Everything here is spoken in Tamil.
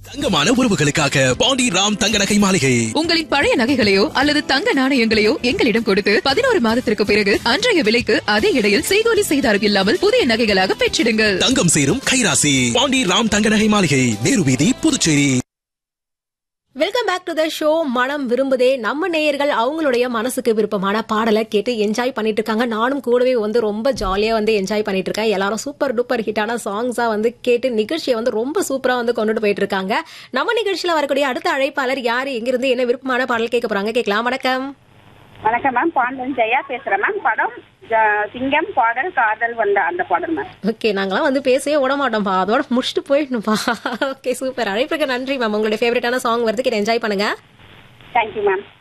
தங்கமான உறவுகளுக்காக பாண்டி ராம் தங்க நகை மாளிகை உங்களின் பழைய நகைகளையோ அல்லது தங்க நாணயங்களையோ எங்களிடம் கொடுத்து பதினோரு மாதத்திற்கு பிறகு அன்றைய விலைக்கு அதே இடையில் செய்கூலி செய்தாரம் இல்லாமல் புதிய நகைகளாக பெற்றிடுங்கள் தங்கம் சேரும் கைராசி பாண்டி ராம் தங்க நகை மாளிகை நேரு வீதி Puducherry welcome back to the show மனம் விரும்புதே நம்ம நேயர்கள் அவங்களுடைய மனசுக்கு விருப்பமான பாடலை கேட்டு என்ஜாய் பண்ணிட்டு இருக்காங்க நானும் கூடவே வந்து ரொம்ப ஜாலியா வந்து என்ஜாய் பண்ணிட்டு இருக்கேன் எல்லாரும் சூப்பர் டூப்பர் ஹிட்டான சாங்ஸா வந்து கேட்டு நிகழ்ச்சியை வந்து ரொம்ப சூப்பரா வந்து கொண்டுட்டு போயிட்டு இருக்காங்க நம்ம நிகழ்ச்சியில வரக்கூடிய அடுத்த அழைப்பாளர் யாரு எங்கிருந்து என்ன விருப்பமான பாடல் கேட்க போறாங்க கேட்கலாம் வணக்கம் வணக்கம் மேம் பாண்டன் ஜெயா பேசுறேன் மேம் படம் ஜ- சிங்கம் பாடல் காதல் வந்த அந்த பாடல் மேம் ஓகே நாங்களாம் வந்து பேசவே விட மாட்டோம்ப்பா அதோட முடிச்சுட்டு போயிடணும்ப்பா ஓகே சூப்பர் அழைப்புக்கு நன்றி மேம் உங்களுடைய ஃபேவரட்டான சாங் வரதுக்கு என்ஜாய் பண்ணுங்க தேங்க்யூ மேம்